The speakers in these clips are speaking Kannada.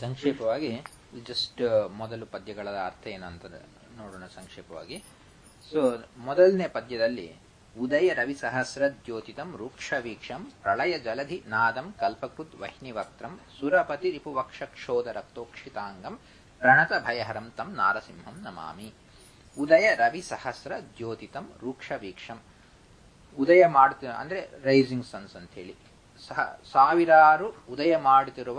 ಸಂಕ್ಷೇಪವಾಗಿ ಜಸ್ಟ್ ಮೊದಲು ಪದ್ಯಗಳ ಅರ್ಥ ಏನಂತ ನೋಡೋಣ ಸಂಕ್ಷೇಪವಾಗಿ ಸೊ ಮೊದಲನೇ ಪದ್ಯದಲ್ಲಿ ಉದಯ ರವಿ ಸಹಸ್ರ ದ್ಯೋತಿತಂ ರೂಕ್ಷ ವೀಕ್ಷಂ ಪ್ರಳಯ ಜಲಧಿ ನಾದಂ ಕಲ್ಪಕೃತ್ ವಹ್ನಿವಕ್ತ್ರಂ ಸುರಪತಿ ರಿಪುವಕ್ಷ ಕ್ಷೋಧ ರಕ್ತೋಕ್ಷಿತಾಂಗಂ ಪ್ರಣತ ಭಯಹರಂ ತಂ ನಾರಸಿಂಹಂ ನಮಾಮಿ ಉದಯ ರವಿ ಸಹಸ್ರ ದ್ಯೋತಿತಂ ರೂಕ್ಷ ವೀಕ್ಷಂ ಉದಯ ಮಾಡ್ತ ಅಂದ್ರೆ ರೈಸಿಂಗ್ ಸನ್ಸ್ ಅಂತ ಹೇಳಿ ಸಹ ಸಾವಿರಾರು ಉದಯ ಮಾಡುತ್ತಿರುವ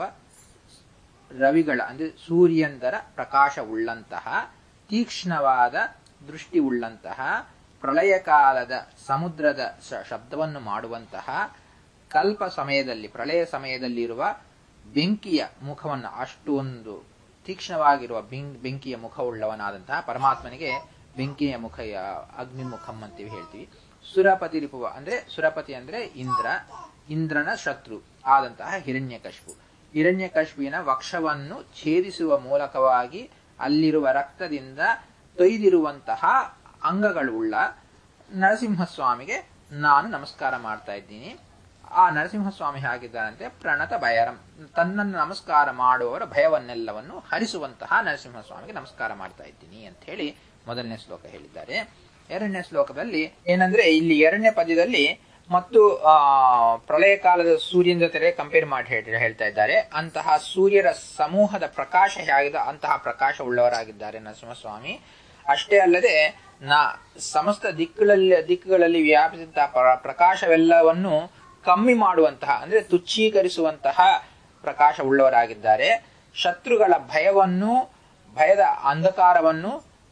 ರವಿಗಳ ಅಂದ್ರೆ ಸೂರ್ಯಂದರ ಪ್ರಕಾಶವುಳ್ಳಂತಹ ತೀಕ್ಷ್ಣವಾದ ದೃಷ್ಟಿ ಉಳ್ಳಂತಹ ಪ್ರಳಯ ಕಾಲದ ಸಮುದ್ರದ ಶಬ್ದವನ್ನು ಮಾಡುವಂತಹ ಕಲ್ಪ ಸಮಯದಲ್ಲಿ ಪ್ರಳಯ ಸಮಯದಲ್ಲಿರುವ ಬೆಂಕಿಯ ಮುಖವನ್ನು ಅಷ್ಟೊಂದು ತೀಕ್ಷ್ಣವಾಗಿರುವ ಬೆಂಕಿಯ ಮುಖವುಳ್ಳವನಾದಂತಹ ಪರಮಾತ್ಮನಿಗೆ ಬೆಂಕಿಯ ಮುಖ ಅಗ್ನಿಮುಖಂ ಅಂತೀವಿ ಹೇಳ್ತೀವಿ ಸುರಪತಿ ರಿಪುವ ಅಂದ್ರೆ ಸುರಪತಿ ಅಂದ್ರೆ ಇಂದ್ರ ಇಂದ್ರನ ಶತ್ರು ಆದಂತಹ ಹಿರಣ್ಯಕಶ್ಪು ಹಿರಣ್ಯಕಶ್ಪುವಿನ ವಕ್ಷವನ್ನು ಛೇದಿಸುವ ಮೂಲಕವಾಗಿ ಅಲ್ಲಿರುವ ರಕ್ತದಿಂದ ತೊಯ್ದಿರುವಂತಹ ಅಂಗಗಳುಳ್ಳ ನರಸಿಂಹಸ್ವಾಮಿಗೆ ನಾನು ನಮಸ್ಕಾರ ಮಾಡ್ತಾ ಇದ್ದೀನಿ ಆ ನರಸಿಂಹಸ್ವಾಮಿ ಹಾಗಿದ್ದಾರಂತೆ ಪ್ರಣತ ಭಯರಂ ತನ್ನನ್ನು ನಮಸ್ಕಾರ ಮಾಡುವವರ ಭಯವನ್ನೆಲ್ಲವನ್ನು ಹರಿಸುವಂತಹ ನರಸಿಂಹಸ್ವಾಮಿಗೆ ನಮಸ್ಕಾರ ಮಾಡ್ತಾ ಇದ್ದೀನಿ ಅಂತ ಹೇಳಿ ಮೊದಲನೇ ಶ್ಲೋಕ ಹೇಳಿದ್ದಾರೆ ಎರಡನೇ ಶ್ಲೋಕದಲ್ಲಿ ಏನಂದ್ರೆ ಇಲ್ಲಿ ಎರಡನೇ ಪದ್ಯದಲ್ಲಿ ಮತ್ತು ಆ ಪ್ರಳಯ ಕಾಲದ ಸೂರ್ಯನ ಜೊತೆ ಕಂಪೇರ್ ಮಾಡಿ ಹೇಳ್ತಾ ಇದ್ದಾರೆ ಅಂತಹ ಸೂರ್ಯರ ಸಮೂಹದ ಪ್ರಕಾಶ ಹೇಗಿದೆ ಅಂತಹ ಪ್ರಕಾಶ ಉಳ್ಳವರಾಗಿದ್ದಾರೆ ನರಸಿಂಹಸ್ವಾಮಿ ಅಷ್ಟೇ ಅಲ್ಲದೆ ನಾ ಸಮಸ್ತ ದಿಕ್ಕುಗಳಲ್ಲಿ ದಿಕ್ಕುಗಳಲ್ಲಿ ವ್ಯಾಪಿಸಿದಂತಹ ಪ್ರಕಾಶವೆಲ್ಲವನ್ನು ಕಮ್ಮಿ ಮಾಡುವಂತಹ ಅಂದ್ರೆ ತುಚ್ಛೀಕರಿಸುವಂತಹ ಪ್ರಕಾಶ ಉಳ್ಳವರಾಗಿದ್ದಾರೆ ಶತ್ರುಗಳ ಭಯವನ್ನು ಭಯದ ಅಂಧಕಾರವನ್ನು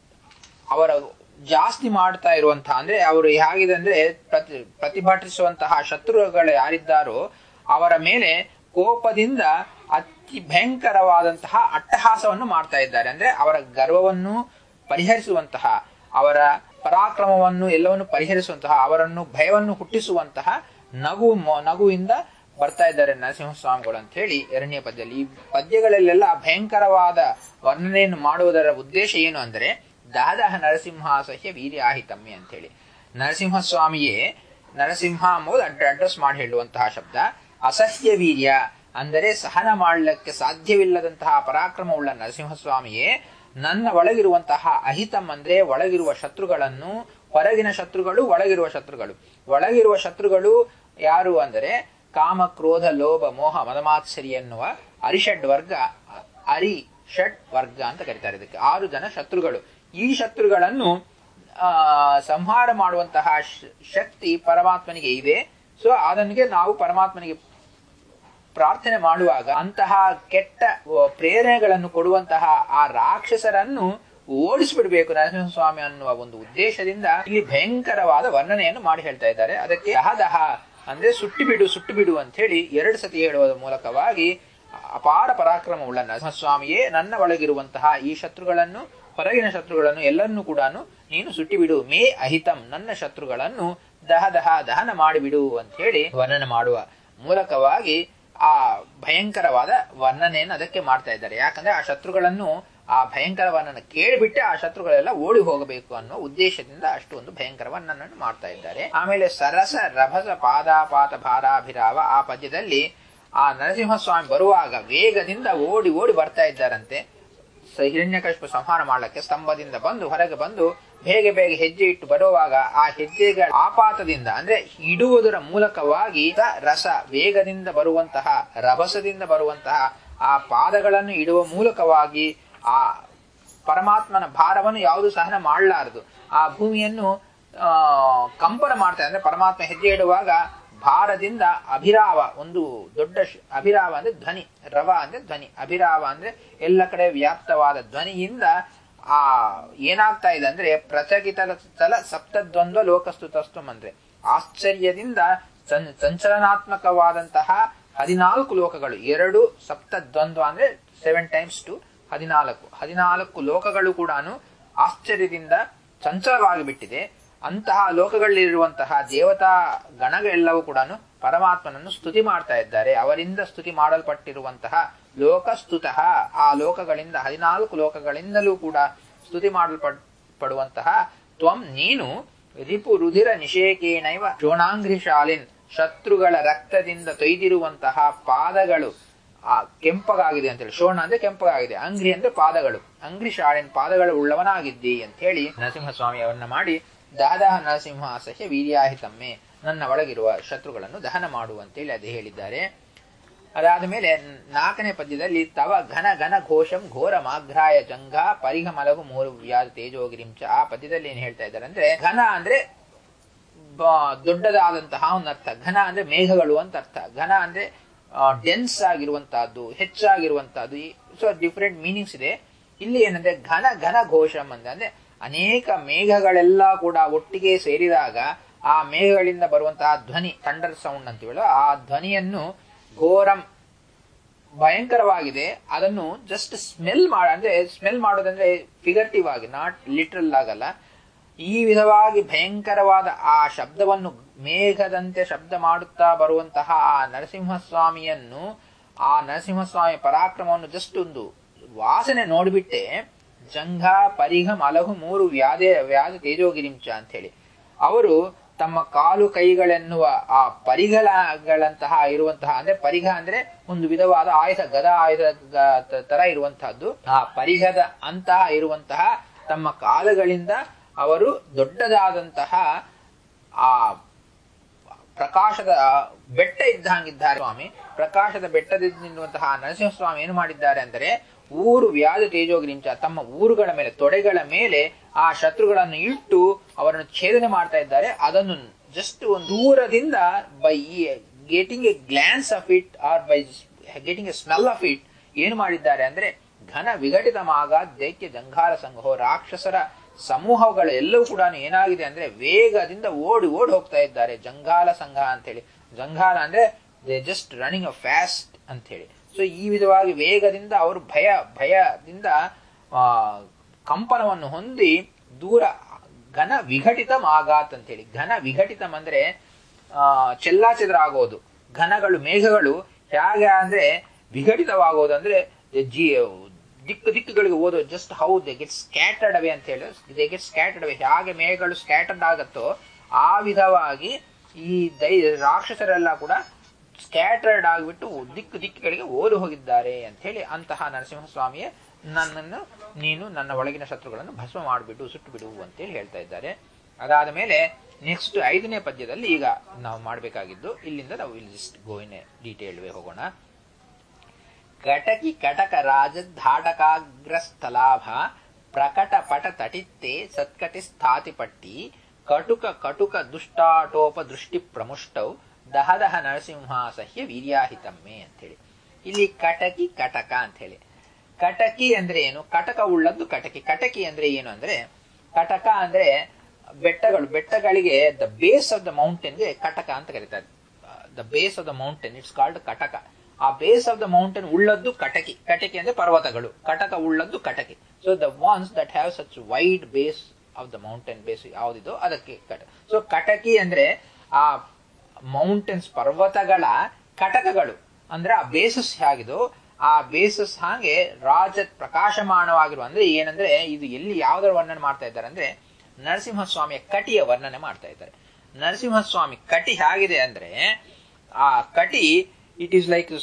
ಅವರ ಜಾಸ್ತಿ ಮಾಡ್ತಾ ಇರುವಂತಹ ಅಂದ್ರೆ ಅವರು ಹೇಗಿದೆ ಅಂದ್ರೆ ಪ್ರತಿ ಪ್ರತಿಭಟಿಸುವಂತಹ ಶತ್ರುಗಳು ಯಾರಿದ್ದಾರೋ ಅವರ ಮೇಲೆ ಕೋಪದಿಂದ ಅತಿ ಭಯಂಕರವಾದಂತಹ ಅಟ್ಟಹಾಸವನ್ನು ಮಾಡ್ತಾ ಇದ್ದಾರೆ ಅಂದ್ರೆ ಅವರ ಗರ್ವವನ್ನು ಪರಿಹರಿಸುವಂತಹ ಅವರ ಪರಾಕ್ರಮವನ್ನು ಎಲ್ಲವನ್ನು ಪರಿಹರಿಸುವಂತಹ ಅವರನ್ನು ಭಯವನ್ನು ಹುಟ್ಟಿಸುವಂತಹ ನಗು ನಗುವಿಂದ ಬರ್ತಾ ಇದ್ದಾರೆ ನರಸಿಂಹಸ್ವಾಮಿಗಳು ಅಂತ ಹೇಳಿ ಎರಡನೇ ಪದ್ಯದಲ್ಲಿ ಈ ಪದ್ಯಗಳಲ್ಲೆಲ್ಲ ಭಯಂಕರವಾದ ವರ್ಣನೆಯನ್ನು ಮಾಡುವುದರ ಉದ್ದೇಶ ಏನು ಅಂದ್ರೆ ದಾದಹ ನರಸಿಂಹಾಸಹ್ಯ ವೀರ್ಯಾಹಿತಮ್ಮಿ ಅಂತ ಹೇಳಿ ನರಸಿಂಹಸ್ವಾಮಿಯೇ ನರಸಿಂಹ ಎಂಬುದು ಅಡ್ರೆಸ್ ಮಾಡಿ ಹೇಳುವಂತಹ ಶಬ್ದ ಅಸಹ್ಯ ವೀರ್ಯ ಅಂದರೆ ಸಹನ ಮಾಡಲಿಕ್ಕೆ ಸಾಧ್ಯವಿಲ್ಲದಂತಹ ಪರಾಕ್ರಮವುಳ್ಳ ನರಸಿಂಹಸ್ವಾಮಿಯೇ ನನ್ನ ಒಳಗಿರುವಂತಹ ಅಹಿತಂ ಅಂದ್ರೆ ಒಳಗಿರುವ ಶತ್ರುಗಳನ್ನು ಹೊರಗಿನ ಶತ್ರುಗಳು ಒಳಗಿರುವ ಶತ್ರುಗಳು ಒಳಗಿರುವ ಶತ್ರುಗಳು ಯಾರು ಅಂದರೆ ಕಾಮ ಕ್ರೋಧ ಲೋಭ ಮೋಹ ಮದಮಾತ್ಸರಿ ಎನ್ನುವ ಅರಿಷಡ್ ವರ್ಗ ಅರಿ ಷಡ್ ವರ್ಗ ಅಂತ ಕರೀತಾರೆ ಇದಕ್ಕೆ ಆರು ಜನ ಶತ್ರುಗಳು ಈ ಶತ್ರುಗಳನ್ನು ಆ ಸಂಹಾರ ಮಾಡುವಂತಹ ಶಕ್ತಿ ಪರಮಾತ್ಮನಿಗೆ ಇದೆ ಸೊ ಅದನಿಗೆ ನಾವು ಪರಮಾತ್ಮನಿಗೆ ಪ್ರಾರ್ಥನೆ ಮಾಡುವಾಗ ಅಂತಹ ಕೆಟ್ಟ ಪ್ರೇರಣೆಗಳನ್ನು ಕೊಡುವಂತಹ ಆ ರಾಕ್ಷಸರನ್ನು ಓಡಿಸಿಬಿಡ್ಬೇಕು ನರಸಿಂಹಸ್ವಾಮಿ ಅನ್ನುವ ಒಂದು ಉದ್ದೇಶದಿಂದ ಇಲ್ಲಿ ಭಯಂಕರವಾದ ವರ್ಣನೆಯನ್ನು ಮಾಡಿ ಹೇಳ್ತಾ ಇದ್ದಾರೆ ಅದಕ್ಕೆ ದಹ ದಹ ಅಂದ್ರೆ ಸುಟ್ಟು ಬಿಡು ಸುಟ್ಟು ಬಿಡು ಅಂತ ಹೇಳಿ ಎರಡು ಸತಿ ಹೇಳುವ ಮೂಲಕವಾಗಿ ಅಪಾರ ಪರಾಕ್ರಮವುಳ್ಳ ನರಸಿಂಹಸ್ವಾಮಿಯೇ ನನ್ನ ಒಳಗಿರುವಂತಹ ಈ ಶತ್ರುಗಳನ್ನು ಹೊರಗಿನ ಶತ್ರುಗಳನ್ನು ಎಲ್ಲರನ್ನೂ ಕೂಡ ನೀನು ಸುಟ್ಟಿ ಬಿಡು ಮೇ ಅಹಿತಂ ನನ್ನ ಶತ್ರುಗಳನ್ನು ದಹ ದಹ ದಹನ ಮಾಡಿಬಿಡು ಅಂತ ಹೇಳಿ ವರ್ಣನೆ ಮಾಡುವ ಮೂಲಕವಾಗಿ ಆ ಭಯಂಕರವಾದ ವರ್ಣನೆಯನ್ನು ಅದಕ್ಕೆ ಮಾಡ್ತಾ ಇದ್ದಾರೆ ಯಾಕಂದ್ರೆ ಆ ಶತ್ರುಗಳನ್ನು ಆ ಭಯಂಕರ ವರ್ಣನ ಕೇಳಿಬಿಟ್ಟೆ ಆ ಶತ್ರುಗಳೆಲ್ಲ ಓಡಿ ಹೋಗಬೇಕು ಅನ್ನೋ ಉದ್ದೇಶದಿಂದ ಅಷ್ಟು ಒಂದು ಭಯಂಕರ ವರ್ಣನನ್ನು ಮಾಡ್ತಾ ಇದ್ದಾರೆ ಆಮೇಲೆ ಸರಸ ರಭಸ ಪಾದಾಪಾತ ಭಾರಾಭಿರಾವ ಆ ಪದ್ಯದಲ್ಲಿ ಆ ನರಸಿಂಹಸ್ವಾಮಿ ಬರುವಾಗ ವೇಗದಿಂದ ಓಡಿ ಓಡಿ ಬರ್ತಾ ಇದ್ದಾರಂತೆ ಹಿರಣ್ಯಕಶ್ಯಪ ಸಂಹಾರ ಮಾಡಲಿಕ್ಕೆ ಸ್ತಂಭದಿಂದ ಬಂದು ಹೊರಗೆ ಬಂದು ಬೇಗ ಬೇಗ ಹೆಜ್ಜೆ ಇಟ್ಟು ಬರುವಾಗ ಆ ಹೆಜ್ಜೆಗಳ ಆಪಾತದಿಂದ ಅಂದ್ರೆ ಇಡುವುದರ ಮೂಲಕವಾಗಿ ರಸ ವೇಗದಿಂದ ಬರುವಂತಹ ರಭಸದಿಂದ ಬರುವಂತಹ ಆ ಪಾದಗಳನ್ನು ಇಡುವ ಮೂಲಕವಾಗಿ ಆ ಪರಮಾತ್ಮನ ಭಾರವನ್ನು ಯಾವುದು ಸಹನ ಮಾಡಲಾರದು ಆ ಭೂಮಿಯನ್ನು ಆ ಕಂಪನ ಮಾಡ್ತಾರೆ ಅಂದ್ರೆ ಪರಮಾತ್ಮ ಹೆಜ್ಜೆ ಇಡುವಾಗ ಭಾರದಿಂದ ಅಭಿರಾವ ಒಂದು ದೊಡ್ಡ ಅಭಿರಾವ ಅಂದ್ರೆ ಧ್ವನಿ ರವ ಅಂದ್ರೆ ಧ್ವನಿ ಅಭಿರಾವ ಅಂದ್ರೆ ಎಲ್ಲ ಕಡೆ ವ್ಯಾಪ್ತವಾದ ಧ್ವನಿಯಿಂದ ಆ ಏನಾಗ್ತಾ ಇದೆ ಅಂದ್ರೆ ಪ್ರಚಕಿತ ಸ್ಥಳ ಸಪ್ತದ್ವಂದ್ವ ಲೋಕಸ್ತುತಸ್ತು ಅಂದ್ರೆ ಆಶ್ಚರ್ಯದಿಂದ ಸಂಚಲನಾತ್ಮಕವಾದಂತಹ ಹದಿನಾಲ್ಕು ಲೋಕಗಳು ಎರಡು ಸಪ್ತದ್ವಂದ್ವ ಅಂದ್ರೆ ಸೆವೆನ್ ಟೈಮ್ಸ್ ಟು ಹದಿನಾಲ್ಕು ಹದಿನಾಲ್ಕು ಲೋಕಗಳು ಕೂಡ ಆಶ್ಚರ್ಯದಿಂದ ಚಂಚಲವಾಗಿ ಬಿಟ್ಟಿದೆ ಅಂತಹ ಲೋಕಗಳಲ್ಲಿರುವಂತಹ ದೇವತಾ ಗಣಗಳೆಲ್ಲವೂ ಕೂಡ ಪರಮಾತ್ಮನನ್ನು ಸ್ತುತಿ ಮಾಡ್ತಾ ಇದ್ದಾರೆ ಅವರಿಂದ ಸ್ತುತಿ ಮಾಡಲ್ಪಟ್ಟಿರುವಂತಹ ಲೋಕಸ್ತುತ ಆ ಲೋಕಗಳಿಂದ ಹದಿನಾಲ್ಕು ಲೋಕಗಳಿಂದಲೂ ಕೂಡ ಸ್ತುತಿ ಮಾಡಲ್ಪಡುವಂತಹ ತ್ವಂ ನೀನು ರಿಪು ರುಧಿರ ನಿಷೇಕೇನೈವ ಶೋಣಾಂಘ್ರಿ ಶಾಲಿನ್ ಶತ್ರುಗಳ ರಕ್ತದಿಂದ ತೊಯ್ದಿರುವಂತಹ ಪಾದಗಳು ಆ ಕೆಂಪಗಾಗಿದೆ ಅಂತೇಳಿ ಶೋಣ ಅಂದ್ರೆ ಕೆಂಪಗಾಗಿದೆ ಅಂಗ್ರಿ ಅಂದ್ರೆ ಪಾದಗಳು ಅಂಗ್ರಿ ಶಾಳಿನ ಪಾದಗಳು ಉಳ್ಳವನಾಗಿದ್ದಿ ಅಂತ ಹೇಳಿ ನರಸಿಂಹಸ್ವಾಮಿ ಅವರನ್ನ ಮಾಡಿ ದಾದಾಹ ನರಸಿಂಹ ಸಹ್ಯ ವೀರ್ಯಾಹಿತಮ್ಮೆ ನನ್ನ ಒಳಗಿರುವ ಶತ್ರುಗಳನ್ನು ದಹನ ಮಾಡು ಅಂತೇಳಿ ಅದು ಹೇಳಿದ್ದಾರೆ ಅದಾದ ಮೇಲೆ ನಾಲ್ಕನೇ ಪದ್ಯದಲ್ಲಿ ತವ ಘನ ಘನ ಘೋಷಂ ಘೋರ ಮಾಘ್ರಾಯ ಜಂಘ ಪರಿಘ ಮಲಗು ಮೂರು ವ್ಯಾಧ ತೇಜೋಗಿರಿಂಚ ಆ ಪದ್ಯದಲ್ಲಿ ಏನ್ ಹೇಳ್ತಾ ಇದ್ದಾರೆ ಅಂದ್ರೆ ಘನ ಅಂದ್ರೆ ಬ- ದೊಡ್ಡದಾದಂತಹ ಒಂದು ಅರ್ಥ ಘನ ಅಂದ್ರೆ ಮೇಘಗಳು ಅಂತ ಅರ್ಥ ಘನ ಅಂದ್ರೆ ಡೆನ್ಸ್ ಆಗಿರುವಂತಹದ್ದು ಹೆಚ್ಚಾಗಿರುವಂತಹದ್ದು ಸೊ ಡಿಫರೆಂಟ್ ಮೀನಿಂಗ್ಸ್ ಇದೆ ಇಲ್ಲಿ ಏನಂದ್ರೆ ಘನ ಘನ ಘೋಷಂ ಅಂದ್ರೆ ಅಂದ್ರೆ ಅನೇಕ ಮೇಘಗಳೆಲ್ಲ ಕೂಡ ಒಟ್ಟಿಗೆ ಸೇರಿದಾಗ ಆ ಮೇಘಗಳಿಂದ ಬರುವಂತಹ ಧ್ವನಿ ಥಂಡರ್ ಸೌಂಡ್ ಅಂತೀವಲ್ಲ ಆ ಧ್ವನಿಯನ್ನು ಘೋರಂ ಭಯಂಕರವಾಗಿದೆ ಅದನ್ನು ಜಸ್ಟ್ ಸ್ಮೆಲ್ ಮಾಡ ಅಂದ್ರೆ ಸ್ಮೆಲ್ ಮಾಡೋದಂದ್ರೆ ಫಿಗರ್ಟಿವ್ ಆಗಿ ನಾಟ್ ಲಿಟ್ರಲ್ ಆಗಲ್ಲ ಈ ವಿಧವಾಗಿ ಭಯಂಕರವಾದ ಆ ಶಬ್ದವನ್ನು ಮೇಘದಂತೆ ಶಬ್ದ ಮಾಡುತ್ತಾ ಬರುವಂತಹ ಆ ನರಸಿಂಹಸ್ವಾಮಿಯನ್ನು ಆ ನರಸಿಂಹಸ್ವಾಮಿ ಪರಾಕ್ರಮವನ್ನು ಜಸ್ಟ್ ಒಂದು ವಾಸನೆ ನೋಡ್ಬಿಟ್ಟೆ ಜಂಘ ಪರಿಘ ಮಲಗು ಮೂರು ವ್ಯಾಧೆ ವ್ಯಾಧ ತೇಜೋಗಿರಿಂಚ ಅಂತ ಹೇಳಿ ಅವರು ತಮ್ಮ ಕಾಲು ಕೈಗಳೆನ್ನುವ ಆ ಪರಿಘಗಳಂತಹ ಇರುವಂತಹ ಅಂದ್ರೆ ಪರಿಘ ಅಂದ್ರೆ ಒಂದು ವಿಧವಾದ ಆಯುಧ ಗದ ಆಯುಧ ಗ- ತರ ಇರುವಂತಹದ್ದು ಆ ಪರಿಘದ ಅಂತಹ ಇರುವಂತಹ ತಮ್ಮ ಕಾಲುಗಳಿಂದ ಅವರು ದೊಡ್ಡದಾದಂತಹ ಆ ಪ್ರಕಾಶದ ಬೆಟ್ಟ ಇದ್ದಂಗಿದ್ದಾರೆ ಸ್ವಾಮಿ ಪ್ರಕಾಶದ ಬೆಟ್ಟದಿಂದಿರುವಂತಹ ನರಸಿಂಹಸ್ವಾಮಿ ಏನು ಮಾಡಿದ್ದಾರೆ ಅಂದರೆ ಊರು ವ್ಯಾಧ ತೇಜೋಗಿರಿಂಚ ತಮ್ಮ ಊರುಗಳ ಮೇಲೆ ತೊಡೆಗಳ ಮೇಲೆ ಆ ಶತ್ರುಗಳನ್ನು ಇಟ್ಟು ಅವರನ್ನು ಛೇದನೆ ಮಾಡ್ತಾ ಇದ್ದಾರೆ ಅದನ್ನು ಜಸ್ಟ್ ಒಂದು ದೂರದಿಂದ by getting a glance of it or by getting a smell of it ಏನು ಮಾಡಿದ್ದಾರೆ ಅಂದ್ರೆ ಘನ ವಿಘಟಿತ ಮಾಗ ದೈತ್ಯ ಜಂಘಾರ ಸಂಘೋ ರಾಕ್ಷಸರ ಸಮೂಹಗಳು ಎಲ್ಲವೂ ಕೂಡ ಏನಾಗಿದೆ ಅಂದ್ರೆ ವೇಗದಿಂದ ಓಡಿ ಓಡಿ ಹೋಗ್ತಾ ಇದ್ದಾರೆ ಜಂಘಾಲ ಸಂಘ ಅಂತೇಳಿ ಜಂಘಾಲ ಅಂದ್ರೆ they just running a fast ಅಂತ ಹೇಳಿ ಸೊ ಈ ವಿಧವಾಗಿ ವೇಗದಿಂದ ಅವರು ಭಯ ಭಯದಿಂದ ಆ, ಕಂಪನವನ್ನು ಹೊಂದಿ ದೂರ ಘನ ವಿಘಟಿತ ಆಗಾತ್ ಅಂತ ಹೇಳಿ ಘನ ವಿಘಟಿತಂ ಅಂದ್ರೆ ಆ, ಚೆಲ್ಲಾಚೆದರ ಆಗೋದು ಘನಗಳು ಮೇಘಗಳು ಹೇಗೆ ಅಂದ್ರೆ ವಿಘಟಿತವಾಗೋದು ಅಂದ್ರೆ ಜಿ ದಿಕ್ಕು ದಿಕ್ಕುಗಳಿಗೆ ಓದೋ just how they get scattered away ಅಂತ ಹೇಳಿ ದೇ ಗೆಟ್ ಸ್ಕ್ಯಾಟರ್ಡ್ ಅವೇ ಹೇಗೆ ಮೇಘಗಳು ಸ್ಕ್ಯಾಟರ್ಡ್ ಆಗತ್ತೋ ಆ ವಿಧವಾಗಿ ಈ ದೈ ರಾಕ್ಷಸರೆಲ್ಲ ಕೂಡ ಸ್ಕ್ಯಾಟರ್ಡ್ ಆಗಿಬಿಟ್ಟು ದಿಕ್ಕು ದಿಕ್ಕುಗಳಿಗೆ ಓಡಿ ಹೋಗಿದ್ದಾರೆ ಅಂತ ಹೇಳಿ ಅಂತಹ ನರಸಿಂಹಸ್ವಾಮಿಯೇ ನನ್ನನ್ನು ನೀನು ನನ್ನ ಒಳಗಿನ ಶತ್ರುಗಳನ್ನು ಭಸ್ಮ ಮಾಡಿಬಿಡು ಸುಟ್ಟು ಬಿಡು ಅಂತೇಳಿ ಹೇಳ್ತಾ ಇದ್ದಾರೆ ಅದಾದ ಮೇಲೆ ನೆಕ್ಸ್ಟ್ ಐದನೇ ಪದ್ಯದಲ್ಲಿ ಈಗ ನಾವು ಮಾಡಬೇಕಾಗಿದ್ದು ಇಲ್ಲಿಂದ ನಾವು ಇಲ್ಲಿ ಜಸ್ಟ್ ಗೋಯಿನ ಡೀಟೇಲ್ ವೇ ಹೋಗೋಣ ಕಟಕಿ ಕಟಕ ರಾಜಧಾಟಕಾಗ್ರಸ್ಥಲಾಭ ಪ್ರಕಟ ಪಟ ತಟಿತ್ತೆ ಸತ್ಕಟಿ ಸ್ಥಾತಿ ಪಟ್ಟಿ ಕಟುಕ ಕಟುಕ ದುಷ್ಟಾಟೋಪ ದೃಷ್ಟಿ ಪ್ರಮುಷ್ಟೌ ದಹದಹ ನರಸಿಂಹ ಸಹ್ಯ ವೀರ್ಯಾಹಿತಮ್ಮೆ ಅಂತೇಳಿ ಇಲ್ಲಿ ಕಟಕಿ ಕಟಕ ಅಂತ ಹೇಳಿ ಕಟಕಿ ಅಂದ್ರೆ ಏನು ಕಟಕ ಉಳ್ಳದ್ದು ಕಟಕಿ ಕಟಕಿ ಅಂದ್ರೆ ಏನು ಅಂದ್ರೆ ಕಟಕ ಅಂದ್ರೆ ಬೆಟ್ಟಗಳು ಬೆಟ್ಟಗಳಿಗೆ ದ ಬೇಸ್ ಆಫ್ ದ ಮೌಂಟೇನ್ಗೆ ಕಟಕ ಅಂತ ಕರೀತಾರೆ the base of the mountain it's called ಕಟಕ ಆ ಬೇಸ್ ಆಫ್ ದ ಮೌಂಟೇನ್ ಉಳ್ಳದ್ದು ಕಟಕಿ ಕಟಕಿ ಅಂದ್ರೆ ಪರ್ವತಗಳು ಕಟಕ ಉಳ್ಳದ್ದು ಕಟಕಿ so the ones that have such wide base of the mountain base ಯಾವುದಿದೋ ಅದಕ್ಕೆ ಕಟ ಸೊ ಕಟಕಿ ಅಂದ್ರೆ ಆ ಮೌಂಟೇನ್ಸ್ ಪರ್ವತಗಳ ಕಟಕಗಳು ಅಂದ್ರೆ ಆ ಬೇಸಸ್ ಹೇಗಿದೋ ಆ ಬೇಸಸ್ ಹಾಗೆ ರಾಜ ಪ್ರಕಾಶಮಾನವಾಗಿರುವ ಅಂದ್ರೆ ಏನಂದ್ರೆ ಇದು ಎಲ್ಲಿ ಯಾವ್ದರ ವರ್ಣನೆ ಮಾಡ್ತಾ ಇದ್ದಾರೆ ಅಂದ್ರೆ ನರಸಿಂಹಸ್ವಾಮಿಯ ಕಟಿಯ ವರ್ಣನೆ ಮಾಡ್ತಾ ಇದ್ದಾರೆ ನರಸಿಂಹಸ್ವಾಮಿ ಕಟಿ ಹೇಗಿದೆ ಅಂದ್ರೆ ಆ ಕಟಿ it is like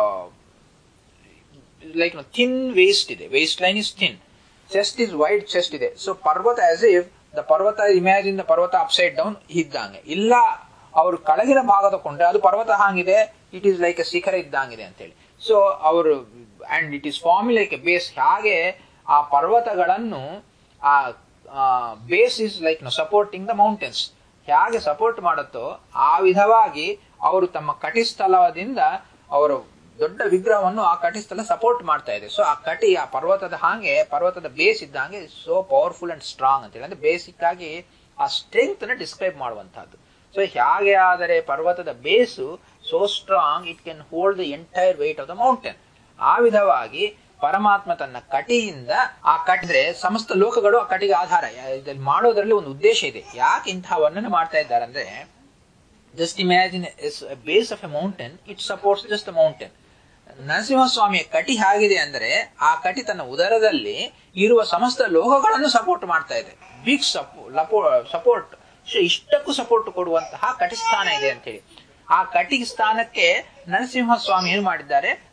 like thin waist ಇದೆ waist line is thin chest is wide chest ಇದೆ ಸೊ ಪರ್ವತ ಆಸ್ ಇಫ್ ದ ಪರ್ವತ ಇಮ್ಯಾಜಿನ್ ದ ಪರ್ವತ ಅಪ್ಸೈಡ್ ಡೌನ್ ಇದ್ದಂಗೆ ಇಲ್ಲ ಅವರು ಕೆಳಗಿನ ಭಾಗ ತಗೊಂಡ್ರೆ ಅದು ಪರ್ವತ ಹಾಂಗಿದೆ ಇಟ್ ಈಸ್ ಲೈಕ್ ಎ ಶಿಖರ ಇದ್ದಂಗಿದೆ ಅಂತೇಳಿ ಸೊ ಅವರು and it is forming like a base ಹಾಗೆ ಆ ಪರ್ವತಗಳನ್ನು ಆ base is like supporting the mountains ಹೇಗೆ ಸಪೋರ್ಟ್ ಮಾಡುತ್ತೋ ಆ ವಿಧವಾಗಿ ಅವರು ತಮ್ಮ ಕಟಿಸ್ಥಳದಿಂದ ಅವರು ದೊಡ್ಡ ವಿಗ್ರಹವನ್ನು ಆ ಕಟಿಸ್ಥಳ ಸಪೋರ್ಟ್ ಮಾಡ್ತಾ ಇದೆ ಸೊ ಆ ಕಟಿ ಆ ಪರ್ವತದ ಹಾಗೆ ಪರ್ವತದ ಬೇಸ್ ಇದ್ದಂಗೆ ಸೋ ಪವರ್ಫುಲ್ ಅಂಡ್ ಸ್ಟ್ರಾಂಗ್ ಅಂತ ಹೇಳಿ ಅಂದ್ರೆ ಬೇಸಿಕ್ ಆಗಿ ಆ ಸ್ಟ್ರೆಂತ್ ಅನ್ನು ಡಿಸ್ಕ್ರೈಬ್ ಮಾಡುವಂತಹದ್ದು ಸೊ ಹೇಗೆ ಆದರೆ ಪರ್ವತದ base so strong it can hold the entire weight of the mountain ಆ ವಿಧವಾಗಿ ಪರಮಾತ್ಮ ತನ್ನ ಕಟಿಯಿಂದ ಆ ಕಟ್ಟಿದ್ರೆ ಸಮಸ್ತ ಲೋಕಗಳು ಆ ಕಟಿಗೆ ಆಧಾರ ಇದರಲ್ಲಿ ಮಾಡೋದ್ರಲ್ಲಿ ಒಂದು ಉದ್ದೇಶ ಇದೆ ಯಾಕೆ ಇಂತಹ ವರ್ಣನೆ ಮಾಡ್ತಾ ಇದ್ದಾರೆ ಅಂದ್ರೆ just imagine base of a mountain it supports just the mountain ನರಸಿಂಹಸ್ವಾಮಿಯ ಕಟಿ ಹೇಗಿದೆ ಅಂದ್ರೆ ಆ ಕಟಿ ತನ್ನ ಉದರದಲ್ಲಿ ಇರುವ ಸಮಸ್ತ ಲೋಕಗಳನ್ನು ಸಪೋರ್ಟ್ ಮಾಡ್ತಾ ಇದೆ ಬಿಗ್ ಸಪೋರ್ಟ್ ಇಷ್ಟಕ್ಕೂ ಸಪೋರ್ಟ್ ಕೊಡುವಂತಹ ಕಟಿ ಸ್ಥಾನ ಇದೆ ಅಂತ ಹೇಳಿ ಆ ಕಟಿ ಸ್ಥಾನಕ್ಕೆ ನರಸಿಂಹಸ್ವಾಮಿ ಏನು ಮಾಡಿದ್ದಾರೆ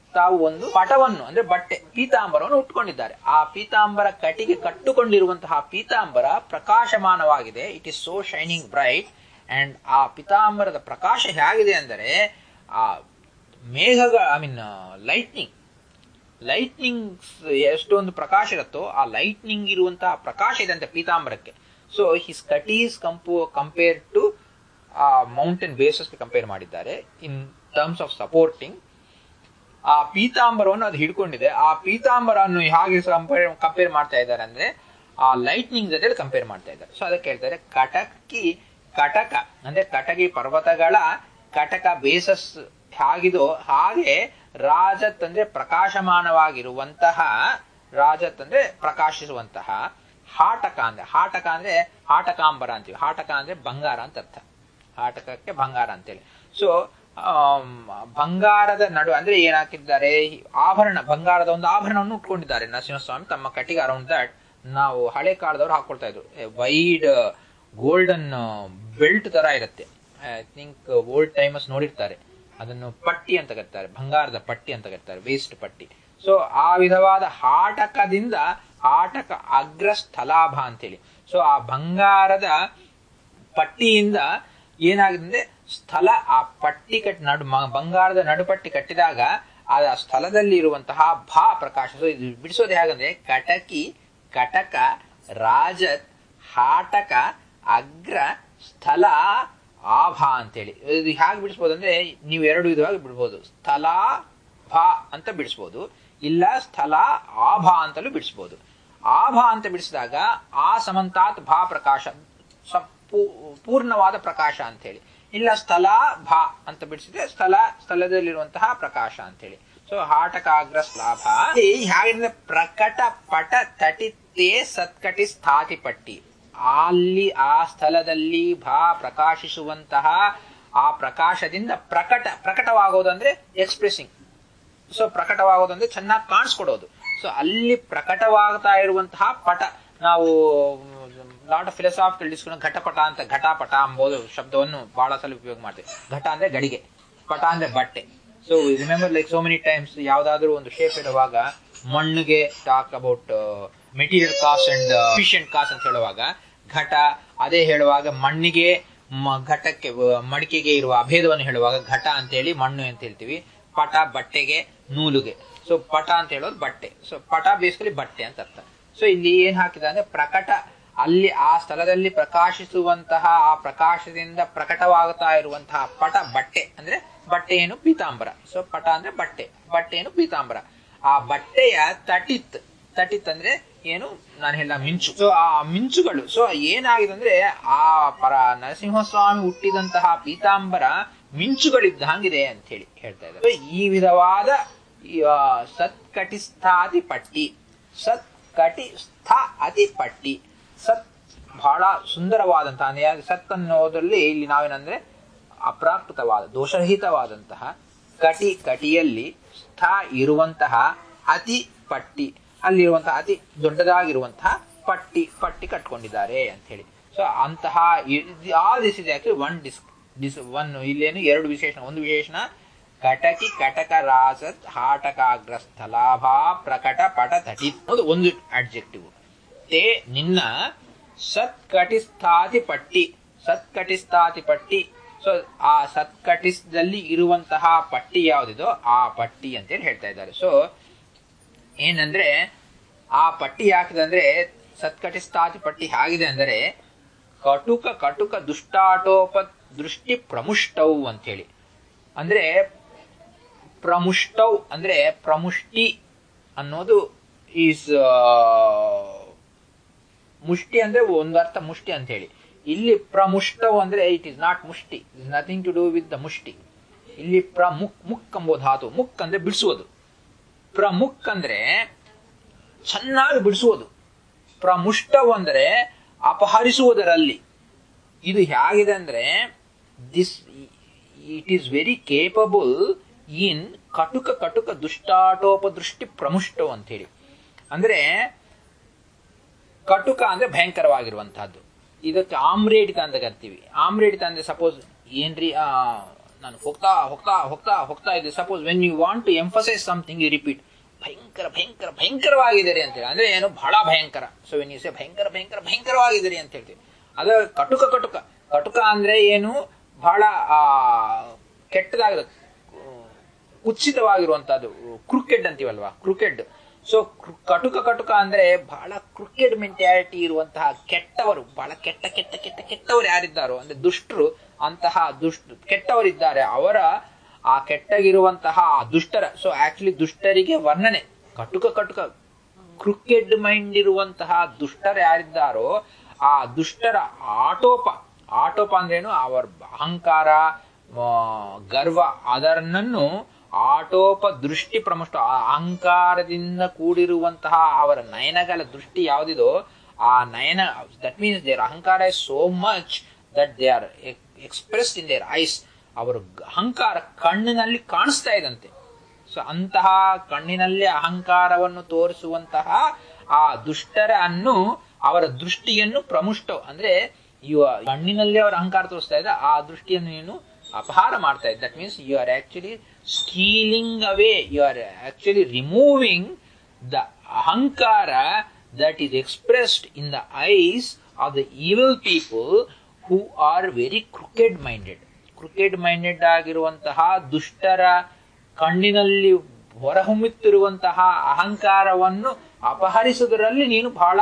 ತಾವು ಒಂದು ಪಟವನ್ನು ಅಂದ್ರೆ ಬಟ್ಟೆ ಪೀತಾಂಬರವನ್ನು ಉಟ್ಕೊಂಡಿದ್ದಾರೆ ಆ ಪೀತಾಂಬರ ಕಟಿಗೆ ಕಟ್ಟುಕೊಂಡಿರುವಂತಹ ಪೀತಾಂಬರ ಪ್ರಕಾಶಮಾನವಾಗಿದೆ it is so shining bright and ಆ ಪೀತಾಂಬರದ ಪ್ರಕಾಶ ಹೇಗಿದೆ ಅಂದರೆ ಆ ಮೇಘಗಳ ಐ ಮೀನ್ ಲೈಟ್ನಿಂಗ್ ಲೈಟ್ನಿಂಗ್ ಎಷ್ಟೊಂದು ಪ್ರಕಾಶ ಇರುತ್ತೋ ಆ ಲೈಟ್ನಿಂಗ್ ಇರುವಂತಹ ಪ್ರಕಾಶ ಇದೆ ಅಂತ ಪೀತಾಂಬರಕ್ಕೆ ಸೊ ಹಿಸ್ ಕಟೀಸ್ ಕಂಪೋ ಕಂಪೇರ್ ಟು ಆ ಮೌಂಟೇನ್ ಬೇಸಸ್ಗೆ ಕಂಪೇರ್ ಮಾಡಿದ್ದಾರೆ ಇನ್ ಟರ್ಮ್ಸ್ ಆಫ್ ಸಪೋರ್ಟಿಂಗ್ ಆ ಪೀತಾಂಬರವನ್ನು ಅದು ಹಿಡ್ಕೊಂಡಿದೆ ಆ ಪೀತಾಂಬರವನ್ನು ಹೇಗೆ ಕಂಪೇರ್ ಕಂಪೇರ್ ಮಾಡ್ತಾ ಇದ್ದಾರೆ ಅಂದ್ರೆ ಆ ಲೈಟ್ನಿಂಗ್ ಜೊತೆ ಕಂಪೇರ್ ಮಾಡ್ತಾ ಇದ್ದಾರೆ ಸೊ ಅದಕ್ಕೆ ಹೇಳ್ತಾರೆ ಕಟಕಿ ಕಟಕ ಅಂದ್ರೆ ಕಟಗಿ ಪರ್ವತಗಳ ಕಟಕ ಬೇಸಸ್ ಹೇಗಿದೋ ಹಾಗೆ ರಾಜತ್ ಅಂದ್ರೆ ಪ್ರಕಾಶಮಾನವಾಗಿರುವಂತಹ ರಾಜತ್ ಅಂದ್ರೆ ಪ್ರಕಾಶಿಸುವಂತಹ ಹಾಟಕ ಅಂದ್ರೆ ಹಾಟಕ ಅಂದ್ರೆ ಹಾಟಕಾಂಬರ ಅಂತೀವಿ ಹಾಟಕ ಅಂದ್ರೆ ಬಂಗಾರ ಅಂತ ಅರ್ಥ ಹಾಟಕಕ್ಕೆ ಬಂಗಾರ ಅಂತೇಳಿ ಸೊ ಬಂಗಾರದ ನಡು ಅಂದ್ರೆ ಏನ್ ಹಾಕಿದ್ದಾರೆ ಆಭರಣ ಬಂಗಾರದ ಒಂದು ಆಭರಣವನ್ನು ಉಟ್ಕೊಂಡಿದ್ದಾರೆ ನರಸಿಂಹಸ್ವಾಮಿ ತಮ್ಮ ಕಟ್ಟಿಗೆ ಅರೌಂಡ್ ದಟ್ ನಾವು ಹಳೆ ಕಾಲದವ್ರು ಹಾಕೊಳ್ತಾ ಇದ್ರು ವೈಡ್ ಗೋಲ್ಡನ್ ಬೆಲ್ಟ್ ತರ ಇರುತ್ತೆ ಐ ಥಿಂಕ್ ಓಲ್ಡ್ ಟೈಮಸ್ ನೋಡಿರ್ತಾರೆ ಅದನ್ನು ಪಟ್ಟಿ ಅಂತ ಕರೀತಾರೆ ಬಂಗಾರದ ಪಟ್ಟಿ ಅಂತ ಕರೀತಾರೆ ವೇಸ್ಟ್ ಪಟ್ಟಿ ಸೊ ಆ ವಿಧವಾದ ಹಾಟಕದಿಂದ ಹಾಟಕ ಅಗ್ರ ಸ್ಥಲಾಭ ಅಂತೇಳಿ ಸೊ ಆ ಬಂಗಾರದ ಪಟ್ಟಿಯಿಂದ ಏನಾಗಿದೆ ಅಂದ್ರೆ ಸ್ಥಳ ಆ ಪಟ್ಟಿ ಕಟ್ ನಡು ಬಂಗಾರದ ನಡುಪಟ್ಟಿ ಕಟ್ಟಿದಾಗ ಆ ಸ್ಥಳದಲ್ಲಿ ಇರುವಂತಹ ಭಾ ಪ್ರಕಾಶ ಸೊ ಇದು ಬಿಡಿಸೋದು ಹೇಗಂದ್ರೆ ಕಟಕಿ ಕಟಕ ರಾಜತ್ ಹಾಟಕ ಅಗ್ರ ಸ್ಥಳ ಆಭಾ ಅಂತೇಳಿ ಇದು ಹೇಗೆ ಬಿಡಿಸ್ಬೋದು ಅಂದ್ರೆ ನೀವು ಎರಡು ವಿಧವಾಗಿ ಬಿಡ್ಬೋದು ಸ್ಥಳ ಭಾ ಅಂತ ಬಿಡಿಸ್ಬೋದು ಇಲ್ಲ ಸ್ಥಳ ಆಭಾ ಅಂತಲೂ ಬಿಡಿಸ್ಬೋದು ಆಭಾ ಅಂತ ಬಿಡಿಸಿದಾಗ ಆ ಸಮಂತಾತ್ ಭಾ ಪ್ರಕಾಶ ಪೂರ್ಣವಾದ ಪ್ರಕಾಶ ಅಂತ ಹೇಳಿ ಇಲ್ಲ ಸ್ಥಳ ಭಾ ಅಂತ ಬಿಡಿಸಿದ್ರೆ ಸ್ಥಳ ಸ್ಥಳದಲ್ಲಿರುವಂತಹ ಪ್ರಕಾಶ ಅಂತ ಹೇಳಿ ಸೊ ಹಾಟಕಾಗ್ರ ಶ್ಲಾಭ ಹೇಗೆ ಪ್ರಕಟ ಪಟ ತಟಿತೇ ಸತ್ಕಟಿ ಸ್ಥಾತಿ ಪಟ್ಟಿ ಅಲ್ಲಿ ಆ ಸ್ಥಳದಲ್ಲಿ ಭಾ ಪ್ರಕಾಶಿಸುವಂತಹ ಆ ಪ್ರಕಾಶದಿಂದ ಪ್ರಕಟ ಪ್ರಕಟವಾಗೋದಂದ್ರೆ ಎಕ್ಸ್ಪ್ರೆಸಿಂಗ್ ಸೊ ಪ್ರಕಟವಾಗೋದಂದ್ರೆ ಚೆನ್ನಾಗಿ ಕಾಣಿಸ್ಕೊಡೋದು ಸೊ ಅಲ್ಲಿ ಪ್ರಕಟವಾಗ್ತಾ ಇರುವಂತಹ ಪಟ ನಾವು ಲಾಟ್ ಆಫ್ ಫಿಲಸಾಫಿಕಲ್ ಡಿಸ್ಕನ್ ಘಟಪಟ ಅಂತ ಘಟಾಪಟ ಎಂಬುದು ಶಬ್ದವನ್ನು ಬಹಳ ಸಲ ಉಪಯೋಗ ಮಾಡ್ತೇವೆ ಘಟ ಅಂದ್ರೆ ಗಡಿಗೆ ಪಟ ಅಂದ್ರೆ ಬಟ್ಟೆ so remember like so many times ಯಾವ್ದಾದ್ರು ಒಂದು ಶೇಪ್ ಇರುವಾಗ ಮಣ್ಣಿಗೆ talk about material cost and efficient cost ಅಂತ ಹೇಳುವಾಗ ಘಟ ಅದೇ ಹೇಳುವಾಗ ಮಣ್ಣಿಗೆ ಘಟಕ್ಕೆ ಮಡಿಕೆಗೆ ಇರುವ ಅಭೇದವನ್ನು ಹೇಳುವಾಗ ಘಟ ಅಂತ ಹೇಳಿ ಮಣ್ಣು ಅಂತ ಹೇಳ್ತೀವಿ ಪಟ ಬಟ್ಟೆಗೆ ನೂಲುಗೆ ಸೊ ಪಟ ಅಂತ ಹೇಳೋದು ಬಟ್ಟೆ ಸೊ ಪಟ ಬೇಸಿಕಲಿ ಬಟ್ಟೆ ಅಂತ ಅರ್ಥ ಸೊ ಇಲ್ಲಿ ಏನ್ ಹಾಕಿದ ಅಂದ್ರೆ ಪ್ರಕಟ ಅಲ್ಲಿ ಆ ಸ್ಥಳದಲ್ಲಿ ಪ್ರಕಾಶಿಸುವಂತಹ ಆ ಪ್ರಕಾಶದಿಂದ ಪ್ರಕಟವಾಗುತ್ತಾ ಇರುವಂತಹ ಪಟ ಬಟ್ಟೆ ಅಂದ್ರೆ ಬಟ್ಟೆ ಏನು ಪೀತಾಂಬರ ಸೊ ಪಟ ಅಂದ್ರೆ ಬಟ್ಟೆ ಬಟ್ಟೆ ಏನು ಪೀತಾಂಬರ ಆ ಬಟ್ಟೆಯ ತಟಿತ್ ತಟಿತ್ ಅಂದ್ರೆ ಏನು ನಾನು ಹೇಳ ಮಿಂಚು ಸೊ ಆ ಮಿಂಚುಗಳು ಸೊ ಏನಾಗಿದೆ ಅಂದ್ರೆ ಆ ಪರ ನರಸಿಂಹಸ್ವಾಮಿ ಹುಟ್ಟಿದಂತಹ ಪೀತಾಂಬರ ಮಿಂಚುಗಳಿದ್ದ ಹಂಗಿದೆ ಅಂತ ಹೇಳಿ ಹೇಳ್ತಾ ಇದ್ದಾರೆ ಈ ವಿಧವಾದ ಸತ್ಕಟಿಸ್ಥಾತಿ ಪಟ್ಟಿ ಸತ್ಕಟಿ ಸ್ಥ ಅತಿ ಪಟ್ಟಿ ಸತ್ ಬಹಳ ಸುಂದರವಾದಂತಹ ಅಂದ್ರೆ ಸತ್ ಅನ್ನೋದ್ರಲ್ಲಿ ಇಲ್ಲಿ ನಾವೇನಂದ್ರೆ ಅಪ್ರಾಕೃತವಾದ ದೋಷರಹಿತವಾದಂತಹ ಕಟಿ ಕಟಿಯಲ್ಲಿ ಸ್ಥ ಇರುವಂತಹ ಅತಿ ಪಟ್ಟಿ ಅಲ್ಲಿರುವಂತಹ ಅತಿ ದೊಡ್ಡದಾಗಿರುವಂತಹ ಪಟ್ಟಿ ಪಟ್ಟಿ ಕಟ್ಕೊಂಡಿದ್ದಾರೆ ಅಂತ ಹೇಳಿ ಸೊ ಅಂತಹ all this is actually one this this one ಇಲ್ಲೇನು ಎರಡು ವಿಶೇಷಣ ಒಂದು ವಿಶೇಷಣ ಕಟಕಿ ಕಟಕ ರಾಸತ್ ಹಾಟಕಾಗ್ರ ಸ್ಥಲಾಭಾ ಪ್ರಕಟ ಪಟ ತಟಿ ಅದು ಒಂದು ಅಡ್ಜೆಕ್ಟಿವ್ ತೇ ನಿನ್ನ ಸತ್ಕಟಿಸ್ಥಾತಿ ಪಟ್ಟಿ ಸತ್ಕಟಿಸ್ಥಾತಿ ಪಟ್ಟಿ ಸೊ ಆ ಸತ್ಕಟಿಸ್ದಲ್ಲಿ ಇರುವಂತಹ ಪಟ್ಟಿ ಯಾವುದಿದೋ ಆ ಪಟ್ಟಿ ಅಂತೇಳಿ ಹೇಳ್ತಾ ಇದ್ದಾರೆ ಸೊ ಏನಂದ್ರೆ ಆ ಪಟ್ಟಿ ಯಾಕಿದಂದ್ರೆ ಸತ್ಕಟಿಸ್ಥಾತಿ ಪಟ್ಟಿ ಹೇಗಿದೆ ಅಂದರೆ ಕಟುಕ ಕಟುಕ ದುಷ್ಟಾಟೋಪ ದೃಷ್ಟಿ ಪ್ರಮುಷ್ಟವು ಅಂತೇಳಿ ಅಂದ್ರೆ ಪ್ರಮುಷ್ಟವ್ ಅಂದ್ರೆ ಪ್ರಮುಷ್ಟಿ ಅನ್ನೋದು ಈಸ್ ಮುಷ್ಟಿ ಅಂದ್ರೆ ಒಂದರ್ಥ ಮುಷ್ಟಿ ಅಂತ ಹೇಳಿ ಇಲ್ಲಿ ಪ್ರಮುಷ್ಟವ್ ಅಂದ್ರೆ ಇಟ್ ಇಸ್ ನಾಟ್ ಮುಷ್ಟಿ is nothing to do with the ಮುಷ್ಟಿ ಇಲ್ಲಿ ಪ್ರಮುಕ್ ಮುಕ್ ಎಂಬೋ ಧಾತು ಮುಕ್ ಅಂದ್ರೆ ಬಿಡಿಸುವುದು ಪ್ರಮುಕ್ ಅಂದ್ರೆ ಚೆನ್ನಾಗಿ ಬಿಡಿಸುವುದು ಪ್ರಮುಷ್ಟವ್ ಅಂದ್ರೆ ಅಪಹರಿಸುವುದರಲ್ಲಿ ಇದು ಹೇಗಿದೆ ಅಂದ್ರೆ this it is very capable in ಕಟುಕ ಕಟುಕ ದುಷ್ಟಾಟೋಪ ದೃಷ್ಟಿ ಪ್ರಮುಷ್ಟವ್ ಅಂತ ಹೇಳಿ ಅಂದ್ರೆ ಕಟುಕ ಅಂದ್ರೆ ಭಯಂಕರವಾಗಿರುವಂತಹದ್ದು ಇದಕ್ಕೆ ಆಮ್ರೇಡಿತ ಅಂತ ಕರಿತೀವಿ ಆಮ್ರೇಡಿತ ಅಂದ್ರೆ ಸಪೋಸ್ ಏನ್ರಿ ನಾನು ಹೋಗ್ತಾ ಹೋಗ್ತಾ ಹೋಗ್ತಾ ಹೋಗ್ತಾ ಇದ್ದೆ suppose when you want to emphasise something you repeat ಭಯಂಕರ ಭಯಂಕರ ಭಯಂಕರವಾಗಿದ್ದೀರಿ ಅಂತೇಳಿ ಅಂದ್ರೆ ಏನು ಬಹಳ ಭಯಂಕರ ಸೊ ವೆನ್ ಯು ಸೇ ಭಯಂಕರ ಭಯಂಕರ ಭಯಂಕರವಾಗಿದ್ದೀರಿ ಅಂತ ಹೇಳ್ತೀವಿ ಅದು ಕಟುಕ ಕಟುಕ ಕಟುಕ ಅಂದ್ರೆ ಏನು ಬಹಳ ಆ ಕೆಟ್ಟದಾಗದ ಕುತ್ಸಿತವಾಗಿರುವಂತಹದ್ದು ಕ್ರಿಕೆಟ್ ಅಂತೀವಲ್ವಾ ಕ್ರಿಕೆಟ್ ಸೊ ಕಟುಕ ಕಟುಕ ಅಂದ್ರೆ ಬಹಳ ಕ್ರಿಕೆಟ್ ಮೆಂಟ್ಯಾಲಿಟಿ ಇರುವಂತಹ ಕೆಟ್ಟವರು ಬಹಳ ಕೆಟ್ಟ ಕೆಟ್ಟ ಕೆಟ್ಟ ಕೆಟ್ಟವರು ಯಾರಿದ್ದಾರೋ ಅಂದ್ರೆ ದುಷ್ಟರು ಅಂತಹ ದುಷ್ಟ ಕೆಟ್ಟವರಿದ್ದಾರೆ ಅವರ ಆ ಕೆಟ್ಟಗಿರುವಂತಹ ಆ ದುಷ್ಟರ ಸೊ ಆಕ್ಚುಲಿ ದುಷ್ಟರಿಗೆ ವರ್ಣನೆ ಕಟುಕ ಕಟುಕ ಕ್ರಿಕೆಟ್ ಮೈಂಡ್ ಇರುವಂತಹ ದುಷ್ಟರು ಯಾರಿದ್ದಾರೋ ಆ ದುಷ್ಟರ ಆಟೋಪ ಆಟೋಪ ಅಂದ್ರೇನು ಅವರ ಅಹಂಕಾರ ಆ, ಗರ್ವ ಅದರನ್ನು ಆಟೋಪ ದೃಷ್ಟಿ ಪ್ರಮುಷ್ಟ ಆ ಅಹಂಕಾರದಿಂದ ಕೂಡಿರುವಂತಹ ಅವರ ನಯನಗಳ ದೃಷ್ಟಿ ಯಾವುದಿದೋ ಆ ನಯನ ದಟ್ ಮೀನ್ಸ್ ದೇರ್ ಅಹಂಕಾರ is so much that they are expressed in their eyes ಅವರ ಅಹಂಕಾರ ಕಣ್ಣಿನಲ್ಲಿ ಕಾಣಿಸ್ತಾ ಇದಂತೆ ಸೊ ಅಂತಹ ಕಣ್ಣಿನಲ್ಲಿ ಅಹಂಕಾರವನ್ನು ತೋರಿಸುವಂತಹ ಆ ದುಷ್ಟರ ಅನ್ನು ಅವರ ದೃಷ್ಟಿಯನ್ನು ಪ್ರಮುಷ್ಟ ಅಂದ್ರೆ ಇವ ಕಣ್ಣಿನಲ್ಲಿ ಅವರ ಅಹಂಕಾರ ತೋರಿಸ್ತಾ ಇದೆ ಆ ದೃಷ್ಟಿಯನ್ನು ನೀನು ಅಪಹಾರ ಮಾಡ್ತಾ ಇದ್ದ that means you are actually stealing away you are actually removing the ಅಹಂಕಾರ that is expressed in the eyes of the evil people who are very crooked minded crooked minded ಆಗಿರುವಂತಹ ದುಷ್ಟರ ಕಣ್ಣಿನಲ್ಲಿ ಹೊರಹೊಮ್ಮುತ್ತಿರುವಂತಹ ಅಹಂಕಾರವನ್ನು ಅಪಹರಿಸುವುದರಲ್ಲಿ ನೀನು ಬಹಳ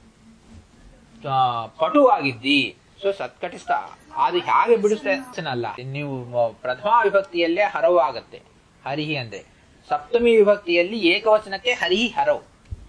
ಆ, ಪಟುವಾಗಿದ್ದಿ ಸೊ ಸತ್ಕಟಿಸ್ತ ಅದು ಹೇಗೆ ಬಿಡಿಸ್ತನಲ್ಲ ನೀವು ಮ- ಪ್ರಥಮ ವಿಭಕ್ತಿಯಲ್ಲೇ ಹರವು ಆಗತ್ತೆ ಹರಿಹಿ ಅಂದ್ರೆ ಸಪ್ತಮಿ ವಿಭಕ್ತಿಯಲ್ಲಿ ಏಕವಚನಕ್ಕೆ ಹರಿಹಿ ಹರವು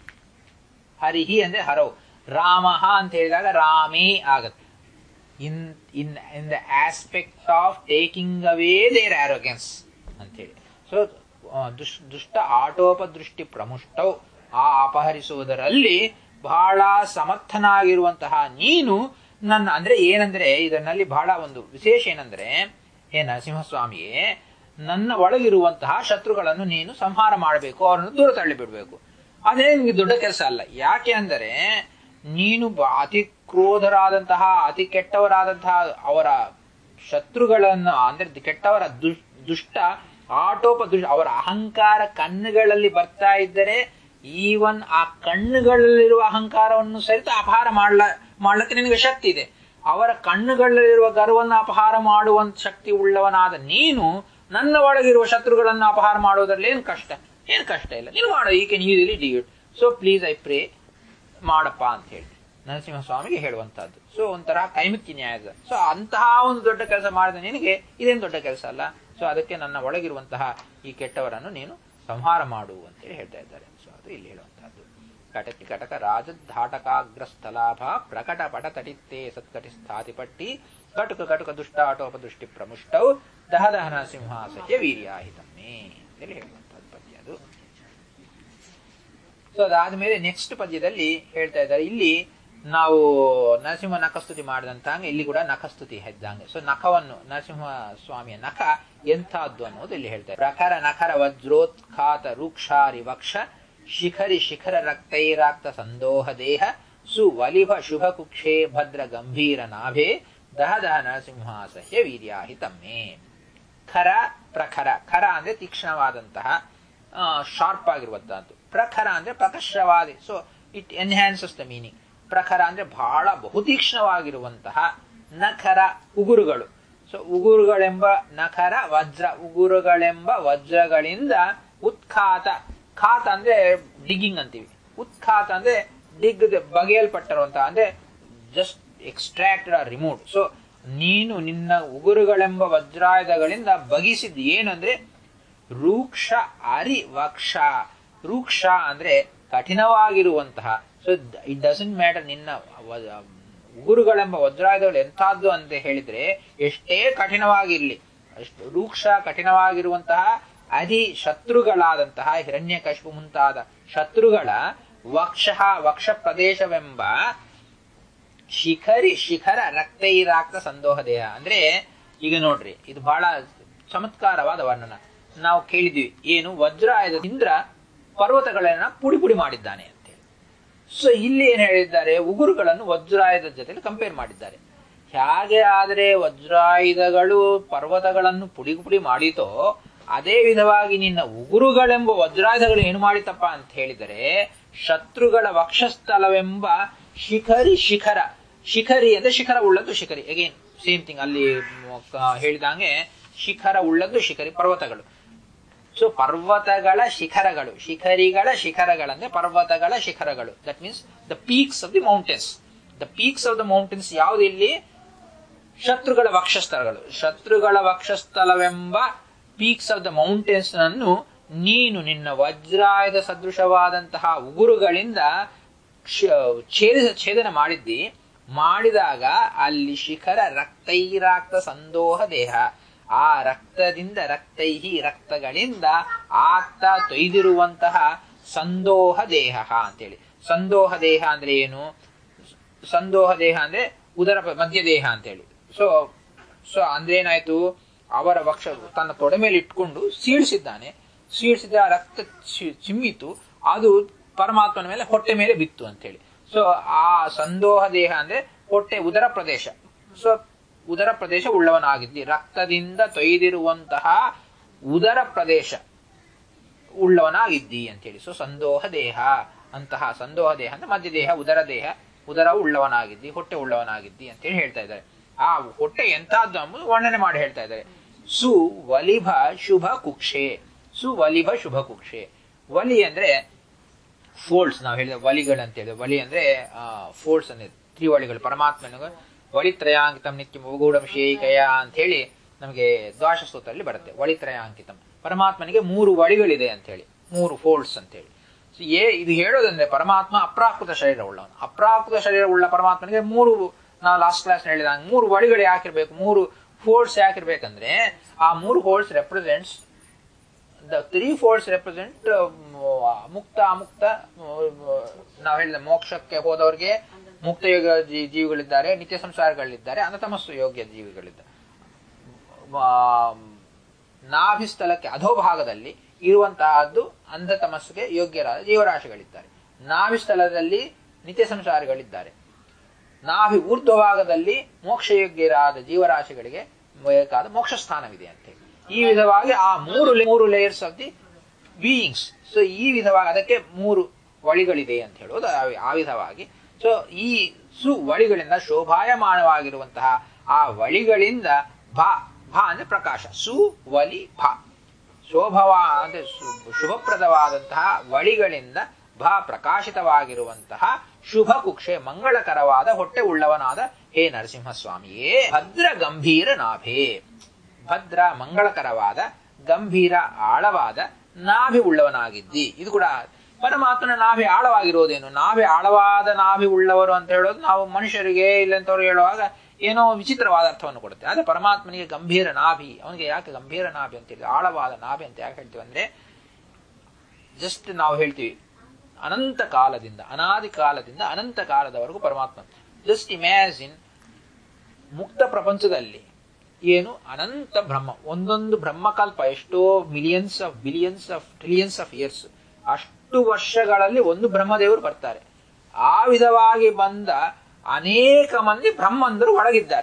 ಹರಿಹಿ ಅಂದ್ರೆ ಹರವು ರಾಮಃ ಅಂತ ಹೇಳಿದಾಗ ರಾಮೇ ಆಗತ್ತೆ in in in the aspect of taking away their arrogance ಅಂತೇಳಿ ಸೊ ದುಷ್ಟ ಆಟೋಪ ದೃಷ್ಟಿ ಪ್ರಮುಷ್ಟವು ಆ ಅಪಹರಿಸುವುದರಲ್ಲಿ ಬಹಳ ಸಮರ್ಥನಾಗಿರುವಂತಹ ನೀನು ನನ್ನ ಅಂದ್ರೆ ಏನಂದ್ರೆ ಇದರಲ್ಲಿ ಬಹಳ ಒಂದು ವಿಶೇಷ ಏನಂದ್ರೆ ಹೇ ನರಸಿಂಹಸ್ವಾಮಿಯೇ ನನ್ನ ಒಳಗಿರುವಂತಹ ಶತ್ರುಗಳನ್ನು ನೀನು ಸಂಹಾರ ಮಾಡಬೇಕು ಅವರನ್ನು ದೂರ ತಳ್ಳಿಬಿಡ್ಬೇಕು ಅದೇ ನಿಮಗೆ ದೊಡ್ಡ ಕೆಲಸ ಅಲ್ಲ ಯಾಕೆ ಅಂದರೆ ನೀನು ಬ- ಅತಿ ಕ್ರೋಧರಾದಂತಹ ಅತಿ ಕೆಟ್ಟವರಾದಂತಹ ಅವರ ಶತ್ರುಗಳನ್ನು ಅಂದ್ರೆ ಕೆಟ್ಟವರ ದುಷ್- ದುಷ್ಟ ಆಟೋಪ ದುಷ್ಟ ಅವರ ಅಹಂಕಾರ ಕಣ್ಣುಗಳಲ್ಲಿ ಬರ್ತಾ ಇದ್ದರೆ ಈವನ್ ಆ ಕಣ್ಣುಗಳಲ್ಲಿರುವ ಅಹಂಕಾರವನ್ನು ಸಹಿತ ಅಪಹಾರ ಮಾಡ್ಲ ಮಾಡ್ಲಿಕ್ಕೆ ನಿನಗೆ ಶಕ್ತಿ ಇದೆ ಅವರ ಕಣ್ಣುಗಳಲ್ಲಿರುವ ಗರ್ವವನ್ನು ಅಪಹಾರ ಮಾಡುವಂತ ಶಕ್ತಿ ಉಳ್ಳವನಾದ ನೀನು ನನ್ನ ಒಳಗಿರುವ ಶತ್ರುಗಳನ್ನು ಅಪಹಾರ ಮಾಡೋದ್ರಲ್ಲಿ ಏನು ಕಷ್ಟ ಏನು ಕಷ್ಟ ಇಲ್ಲ ನೀನು ಮಾಡೋ ಈ can easily do it so please I pray ಮಾಡಪ್ಪ ಅಂತ ಹೇಳಿ ನರಸಿಂಹಸ್ವಾಮಿಗೆ ಹೇಳುವಂತಹದ್ದು ಸೊ ಒಂಥರ ಕೈಮಿಕ್ಕಿ ನ್ಯಾಯದ ಸೊ ಅಂತಹ ಒಂದು ದೊಡ್ಡ ಕೆಲಸ ಮಾಡಿದ ನಿನಗೆ ಇದೇನು ದೊಡ್ಡ ಕೆಲಸ ಅಲ್ಲ ಸೊ ಅದಕ್ಕೆ ನನ್ನ ಒಳಗಿರುವಂತಹ ಈ ಕೆಟ್ಟವರನ್ನು ನೀನು ಸಂಹಾರ ಮಾಡು ಅಂತೇಳಿ ಹೇಳ್ತಾ ಇದ್ದಾರೆ ಸೊ ಅದು ಇಲ್ಲಿ ಹೇಳುವಂತಹದ್ದು ಕಟಕಿ ಕಟಕ ರಾಜಧಾಟಕಾಗ್ರಸ್ಥಲಾಭ ಪ್ರಕಟ ಪಟ ತಟಿತ್ತೇ ಸತ್ಕಟಿ ಸ್ಥಾತಿಪಟ್ಟಿ ಕಟುಕ ಕಟುಕ ದುಷ್ಟಾಟೋಪ ದೃಷ್ಟಿ ಪ್ರಮುಷ್ಟೌ ದಹ ದಹನ ಸಿಂಹಾಸಹ್ಯ ವೀರ್ಯಾಹಿತಮ್ಮೆ ಅಂತೇಳಿ ಹೇಳುವಂತಹದ್ದು ಪದ್ಯ ಅದು ಸೊ ಅದಾದ್ಮೇಲೆ ನೆಕ್ಸ್ಟ್ ಪದ್ಯದಲ್ಲಿ ಹೇಳ್ತಾ ಇದ್ದಾರೆ ಇಲ್ಲಿ ನಾವು ನರಸಿಂಹ ನಖಸ್ತುತಿ ಮಾಡಿದಂತಾಗ ಇಲ್ಲಿ ಕೂಡ ನಖಸ್ತುತಿ ಹೆದ್ದಂಗೆ ಸೊ ನಖವನ್ನು ನರಸಿಂಹ ಸ್ವಾಮಿಯ ನಖ ಎಂಥದ್ದು ಅನ್ನೋದು ಇಲ್ಲಿ ಹೇಳ್ತಾರೆ ಪ್ರಖರ ನಖರ ವಜ್ರೋತ್ಖಾತ ರೂಕ್ಷಾರಿ ವಕ್ಷ ಶಿಖರಿ ಶಿಖರ ರಕ್ತೈರಾಕ್ತ ಸಂದೋಹ ದೇಹ ಸುವಲಿಭ ಶುಭ ಕುಕ್ಷೇ ಭದ್ರ ಗಂಭೀರ ನಾಭೆ ದಹ ದಹ ನರಸಿಂಹಾಸಹ್ಯ ವೀರ್ಯಾಹಿ ತಮ್ಮೆ ಖರ ಪ್ರಖರ ಖರ ಅಂದ್ರೆ ತೀಕ್ಷ್ಣವಾದಂತಹ ಶಾರ್ಪ್ ಆಗಿರುವಂತಹದ್ದು ಪ್ರಖರ ಅಂದ್ರೆ ಪ್ರಕರ್ಷವಾದಿ so it enhances the meaning ಪ್ರಖರ ಅಂದ್ರೆ ಬಹಳ ಬಹುತೀಕ್ಷ್ಣವಾಗಿರುವಂತಹ ನಖರ ಉಗುರುಗಳು ಸೊ ಉಗುರುಗಳೆಂಬ ನಖರ ವಜ್ರ ಉಗುರುಗಳೆಂಬ ವಜ್ರಗಳಿಂದ ಉತ್ಖಾತ ಖಾತ ಅಂದ್ರೆ ಡಿಗ್ಗಿಂಗ್ ಅಂತೀವಿ ಉತ್ಖಾತ ಅಂದ್ರೆ ಡಿಗ್ ಬಗೆಯಲ್ಪಟ್ಟಿರುವಂತಹ ಅಂದ್ರೆ just extracted or remove so ನೀನು ನಿನ್ನ ಉಗುರುಗಳೆಂಬ ವಜ್ರಾಯುಧಗಳಿಂದ ಬಗಿಸಿದ್ ಏನಂದ್ರೆ ರೂಕ್ಷ ಅರಿ ವಕ್ಷ ರೂಕ್ಷ ಅಂದ್ರೆ ಕಠಿಣವಾಗಿರುವಂತಹ ಸೊ ಇಟ್ ಡಸಂಟ್ ಮ್ಯಾಟರ್ ನಿನ್ನ ವ- ಉಗುರುಗಳೆಂಬ ವಜ್ರಾಯುಧಗಳು ಎಂಥದ್ದು ಅಂತ ಹೇಳಿದ್ರೆ ಎಷ್ಟೇ ಕಠಿಣವಾಗಿರ್ಲಿ ಅಷ್ಟು ರೂಕ್ಷ ಕಠಿಣವಾಗಿರುವಂತಹ ಅಧಿ ಶತ್ರುಗಳಾದಂತಹ ಹಿರಣ್ಯಕಶಿಪು ಮುಂತಾದ ಶತ್ರುಗಳ ವಕ್ಷ ವಕ್ಷ ಪ್ರದೇಶವೆಂಬ ಶಿಖರಿ ಶಿಖರ ರಕ್ತೈರಾಕ್ತ ಸಂದೋಹ ದೇಹ ಅಂದ್ರೆ ಈಗ ನೋಡ್ರಿ ಇದು ಬಹಳ ಚಮತ್ಕಾರವಾದ ವರ್ಣನ ನಾವು ಕೇಳಿದ್ವಿ ಏನು ವಜ್ರಾಯುಧದಿಂದ ಪರ್ವತಗಳನ್ನ ಪುಡಿ ಪುಡಿ ಮಾಡಿದ್ದಾನೆ ಅಂತೇಳಿ ಸೊ ಇಲ್ಲಿ ಏನ್ ಹೇಳಿದ್ದಾರೆ ಉಗುರುಗಳನ್ನು ವಜ್ರಾಯುಧದ ಜೊತೆ ಕಂಪೇರ್ ಮಾಡಿದ್ದಾರೆ ಹೇಗೆ ಆದರೆ ವಜ್ರಾಯುಧಗಳು ಪರ್ವತಗಳನ್ನು ಪುಡಿ ಪುಡಿ ಮಾಡಿತೋ ಅದೇ ವಿಧವಾಗಿ ನಿನ್ನ ಉಗುರುಗಳೆಂಬ ವಜ್ರಾಯುಧಗಳು ಏನು ಮಾಡಿತಪ್ಪ ಅಂತ ಹೇಳಿದರೆ ಶತ್ರುಗಳ ವಕ್ಷಸ್ಥಲವೆಂಬ ಶಿಖರಿ ಶಿಖರ ಶಿಖರಿ ಅಂದ್ರೆ ಶಿಖರ ಉಳ್ಳದ್ದು ಶಿಖರಿ ಅಗೇನ್ ಸೇಮ್ ಥಿಂಗ್ ಅಲ್ಲಿ ಮ- ಹೇಳಿದಂಗೆ ಶಿಖರ ಉಳ್ಳದ್ದು ಶಿಖರಿ ಪರ್ವತಗಳು ಸೊ ಪರ್ವತಗಳ ಶಿಖರಗಳು ಶಿಖರಿಗಳ ಶಿಖರಗಳಂದ್ರೆ ಪರ್ವತಗಳ ಶಿಖರಗಳು that means the peaks of the mountains the peaks of the mountains ಯಾವ್ದು ಇಲ್ಲಿ ಶತ್ರುಗಳ ವಕ್ಷಸ್ಥಳಗಳು ಶತ್ರುಗಳ ವಕ್ಷಸ್ಥಳವೆಂಬ ಪೀಕ್ಸ್ ಆಫ್ ದ ಮೌಂಟೇನ್ಸ್ ಅನ್ನು ನೀನು ನಿನ್ನ ವಜ್ರಾಯದ ಸದೃಶವಾದಂತಹ ಉಗುರುಗಳಿಂದ ಕ್ಷ- ಛೇದ ಛೇದನ ಮಾಡಿದ್ದಿ ಮಾಡಿದಾಗ ಅಲ್ಲಿ ಶಿಖರ ರಕ್ತೈರಾಕ್ತ ಸಂದೋಹ ದೇಹ ಆ ರಕ್ತದಿಂದ ರಕ್ತೈಹಿ ರಕ್ತಗಳಿಂದ ಆಗ್ತಾ ತೊಯ್ದಿರುವಂತಹ ಸಂದೋಹ ದೇಹ ಅಂತೇಳಿ ಸಂದೋಹ ದೇಹ ಅಂದ್ರೆ ಏನು ಸಂದೋಹ ದೇಹ ಅಂದ್ರೆ ಉದರ ಪ- ಮಧ್ಯ ದೇಹ ಅಂತೇಳಿ ಸೊ ಸೊ ಅಂದ್ರೆ ಏನಾಯ್ತು ಅವರ ವಕ್ಷ ತನ್ನ ತೊಡೆ ಮೇಲೆ ಇಟ್ಕೊಂಡು ಸೀಳಿಸಿದ್ದಾನೆ ಸೀಳಿಸಿದ ಆ ರಕ್ತ ಚಿ- ಚಿಮ್ಮಿತು ಅದು ಪರಮಾತ್ಮನ ಮೇಲೆ ಹೊಟ್ಟೆ ಮೇಲೆ ಬಿತ್ತು ಅಂತೇಳಿ ಸೊ ಆ ಸಂದೋಹ ದೇಹ ಅಂದ್ರೆ ಹೊಟ್ಟೆ ಉದರ ಪ್ರದೇಶ ಸೊ ಉದರ ಪ್ರದೇಶ ಉಳ್ಳವನಾಗಿದ್ದಿ ರಕ್ತದಿಂದ ತೊಯ್ದಿರುವಂತಹ ಉದರ ಪ್ರದೇಶ ಉಳ್ಳವನಾಗಿದ್ದಿ ಅಂತೇಳಿ ಸೊ ಸಂದೋಹ ದೇಹ ಅಂತಹ ಸಂದೋಹ ದೇಹ ಅಂದ್ರೆ ಮಧ್ಯ ದೇಹ ಉದರ ದೇಹ ಉದರ ಉಳ್ಳವನಾಗಿದ್ದಿ ಹೊಟ್ಟೆ ಉಳ್ಳವನಾಗಿದ್ದಿ ಅಂತೇಳಿ ಹೇಳ್ತಾ ಇದ್ದಾರೆ ಆ ಹೊಟ್ಟೆ ಎಂತಹದ್ದು ಎಂಬುದು ವರ್ಣನೆ ಮಾಡಿ ಹೇಳ್ತಾ ಇದ್ದಾರೆ ಸು ವಲಿಭ ಶುಭ ಕುಕ್ಷೆ ಸು ವಲಿಭ ಶುಭ ಕುಕ್ಷೆ ವಲಿ ಅಂದ್ರೆ ಫೋಲ್ಡ್ಸ್ ನಾವು ಹೇಳಿದ ವಲಿಗಳು ಹೇಳಿದ್ರೆ ವಲಿ ಅಂದ್ರೆ ಫೋಲ್ಡ್ಸ್ ಅಂದ್ರೆ ತ್ರಿವಳಿಗಳು ಪರಮಾತ್ಮನಿಗೆ ವಳಿತ್ರಯಾಂಕಿತಂ ನಿತ್ಯ ಉಗೂಢಂ ಶೇಕಯ ಅಂತ ಹೇಳಿ ನಮಗೆ ದ್ವಾಶ ಸೂತ್ರದಲ್ಲಿ ಬರುತ್ತೆ ವಳಿತ್ರಯಾಂಕಿತಂ ಪರಮಾತ್ಮನಿಗೆ ಮೂರು ವಳಿಗಳಿದೆ ಅಂತ ಹೇಳಿ ಮೂರು ಫೋಲ್ಡ್ಸ್ ಅಂತ ಹೇಳಿ So, ಏ ಇದು ಹೇಳೋದಂದ್ರೆ ಪರಮಾತ್ಮ ಅಪ್ರಾಕೃತ ಶರೀರ ಉಳ್ಳವನು ಅಪ್ರಾಕೃತ ಶರೀರ ಉಳ್ಳ ಪರಮಾತ್ಮನಿಗೆ ಮೂರು ನಾವು ಲಾಸ್ಟ್ ಕ್ಲಾಸ್ ಹೇಳಿದಂಗೆ ಮೂರು ವಳಿಗಳು ಯಾಕಿರ್ಬೇಕು ಮೂರು ಫೋಲ್ಡ್ಸ್ ಯಾಕಿರ್ಬೇಕಂದ್ರೆ ಆ ಮೂರು folds represents the three folds represent ಮುಕ್ತ ಅಮುಕ್ತ ನಾವು ಹೇಳಿದ ಮೋಕ್ಷಕ್ಕೆ ಹೋದವರಿಗೆ ಮುಕ್ತ ಯೋಗ ಜೀ- ಜೀವಿಗಳಿದ್ದಾರೆ ನಿತ್ಯ ಸಂಸಾರಗಳಿದ್ದಾರೆ ಅನತಮಸ್ಸು ಯೋಗ್ಯ ಜೀವಿಗಳಿದ್ದಾರೆ ಆ, ನಾಭಿಸ್ಥಳಕ್ಕೆ ಅಧೋಭಾಗದಲ್ಲಿ ಇರುವಂತಹದ್ದು ಅಂಧತಮಸ್ಸಿಗೆ ಯೋಗ್ಯರಾದ ಜೀವರಾಶಿಗಳಿದ್ದಾರೆ ನಾಭಿಸ್ಥಳದಲ್ಲಿ ನಿತ್ಯ ಸಂಸಾರಿಗಳಿದ್ದಾರೆ ನಾಭಿ ಊರ್ಧ್ವಭಾಗದಲ್ಲಿ ಮೋಕ್ಷಯೋಗ್ಯರಾದ ಜೀವರಾಶಿಗಳಿಗೆ ಬೇಕಾದ ಮೋಕ್ಷ ಸ್ಥಾನವಿದೆ ಅಂತೇಳಿ ಈ ವಿಧವಾಗಿ ಆ ಮೂರು ಮೂರು layers of the beings so ಈ ವಿಧವಾಗಿ ಅದಕ್ಕೆ ಮೂರು ವಳಿಗಳಿದೆ ಅಂತ ಹೇಳೋದು ಆ- ಆ ವಿಧವಾಗಿ ಸೊ ಈ ಸು ವಳಿಗಳಿಂದ ಶೋಭಾಯಮಾನವಾಗಿರುವಂತಹ ಆ ವಳಿಗಳಿಂದ ಭಾ ಭಾ ಅಂದ್ರೆ ಪ್ರಕಾಶ ಸು ವಲಿ ಭಾ ಶೋಭವ ಅಂದ್ರೆ ಶು- ಶುಭಪ್ರದವಾದಂತಹ ವಳಿಗಳಿಂದ ಭಾ ಪ್ರಕಾಶಿತವಾಗಿರುವಂತಹ ಶುಭ ಕುಕ್ಷೆ ಮಂಗಳಕರವಾದ ಹೊಟ್ಟೆ ಉಳ್ಳವನಾದ ಹೇ ನರಸಿಂಹಸ್ವಾಮಿಯೇ ಭದ್ರ ಗಂಭೀರ ನಾಭೆ ಭದ್ರ ಮಂಗಳಕರವಾದ ಗಂಭೀರ ಆಳವಾದ ನಾಭಿ ಉಳ್ಳವನಾಗಿದ್ದಿ ಇದು ಕೂಡ ಪರಮಾತ್ಮನ ನಾಭಿ ಆಳವಾಗಿರೋದೇನು ನಾಭಿ ಆಳವಾದ ನಾಭಿ ಉಳ್ಳವರು ಅಂತ ಹೇಳೋದು ನಾವು ಮನುಷ್ಯರಿಗೆ ಇಲ್ಲಂತವ್ರು ಹೇಳುವಾಗ ಏನೋ ವಿಚಿತ್ರವಾದ ಅರ್ಥವನ್ನು ಕೊಡುತ್ತೆ ಆದ್ರೆ ಪರಮಾತ್ಮನಿಗೆ ಗಂಭೀರ ನಾಭಿ ಅವನಿಗೆ ಯಾಕೆ ಗಂಭೀರ ನಾಭಿ ಅಂತ ಹೇಳಿ ಆಳವಾದ ನಾಭಿ ಅಂತ ಯಾಕೆ ಹೇಳ್ತೀವಿ ಅಂದ್ರೆ ಜಸ್ಟ್ ನಾವು ಹೇಳ್ತೀವಿ ಅನಂತ ಕಾಲದಿಂದ ಅನಾದಿ ಕಾಲದಿಂದ ಅನಂತ ಕಾಲದವರೆಗೂ ಪರಮಾತ್ಮ ಜಸ್ಟ್ ಇಮ್ಯಾಜಿನ್ ಮುಕ್ತ ಪ್ರಪಂಚದಲ್ಲಿ ಏನು ಅನಂತ ಬ್ರಹ್ಮ ಒಂದೊಂದು ಬ್ರಹ್ಮಕಲ್ಪ ಎಷ್ಟೋ millions of billions of trillions of years ಅಷ್ಟು ವರ್ಷಗಳಲ್ಲಿ ಒಂದು ಬ್ರಹ್ಮದೇವರು ಬರ್ತಾರೆ ಆ ವಿಧವಾಗಿ ಬಂದ ಅನೇಕ ಮಂದಿ ಬ್ರಹ್ಮಂದರು ಒಳಗಿದ್ದಾರೆ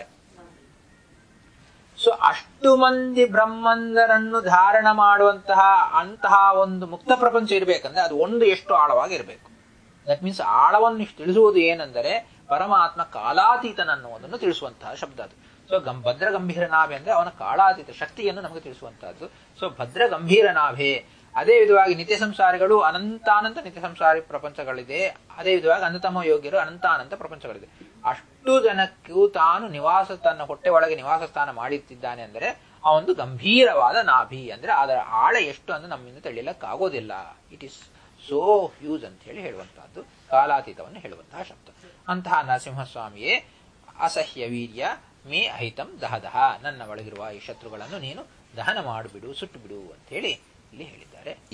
ಸೊ ಅಷ್ಟು ಮಂದಿ ಬ್ರಹ್ಮಂದರನ್ನು ಧಾರಣ ಮಾಡುವಂತಹ ಅಂತಹ ಒಂದು ಮುಕ್ತ ಪ್ರಪಂಚ ಇರಬೇಕಂದ್ರೆ ಅದು ಒಂದು ಎಷ್ಟು ಆಳವಾಗಿರಬೇಕು ದಟ್ ಮೀನ್ಸ್ ಆಳವನ್ನು ಇಷ್ಟು ತಿಳಿಸುವುದು ಏನೆಂದರೆ ಪರಮಾತ್ಮ ಕಾಲಾತೀತನನ್ನುವುದನ್ನು ತಿಳಿಸುವಂತಹ ಶಬ್ದ ಅದು ಸೊ ಗಂ ಭದ್ರ ಗಂಭೀರ ನಾಭೆ ಅಂದ್ರೆ ಅವನ ಕಾಲಾತೀತ ಶಕ್ತಿಯನ್ನು ನಮಗೆ ತಿಳಿಸುವಂತಹದ್ದು ಸೊ ಭದ್ರ ಗಂಭೀರ ನಾಭೆ ಅದೇ ವಿಧವಾಗಿ ನಿತ್ಯ ಸಂಸಾರಿಗಳು ಅನಂತಾನಂತ ನಿತ್ಯ ಸಂಸಾರಿ ಪ್ರಪಂಚಗಳಿದೆ ಅದೇ ವಿಧವಾಗಿ ಅನಂತಮ ಯೋಗ್ಯರು ಅನಂತಾನಂತ ಪ್ರಪಂಚಗಳಿದೆ ಅಷ್ಟು ಜನಕ್ಕೂ ತಾನು ನಿವಾಸ ತನ್ನ ಹೊಟ್ಟೆ ಒಳಗೆ ನಿವಾಸ ಸ್ಥಾನ ಮಾಡುತ್ತಿದ್ದಾನೆ ಅಂದರೆ ಆ ಒಂದು ಗಂಭೀರವಾದ ನಾಭಿ ಅಂದ್ರೆ ಅದರ ಆಳ ಎಷ್ಟು ಅಂದ್ರೆ ನಮ್ಮಿಂದ ತಿಳಿಯಲಿಕ್ಕಾಗೋದಿಲ್ಲ ಇಟ್ ಇಸ್ ಸೋ ಹ್ಯೂಸ್ ಅಂತ ಹೇಳಿ ಹೇಳುವಂತಹದ್ದು ಕಾಲಾತೀತವನ್ನು ಹೇಳುವಂತಹ ಶಬ್ದ ಅಂತಹ ನರಸಿಂಹಸ್ವಾಮಿಯೇ ಅಸಹ್ಯ ವೀರ್ಯ ಮೇ ಅಹಿತಂ ದಹದಹ ನನ್ನ ಒಳಗಿರುವ ಈ ಶತ್ರುಗಳನ್ನು ನೀನು ದಹನ ಮಾಡಿಬಿಡು ಸುಟ್ಟು ಬಿಡು ಅಂತ ಹೇಳಿ ಇಲ್ಲಿ ಹೇಳಿದ್ದಾರೆ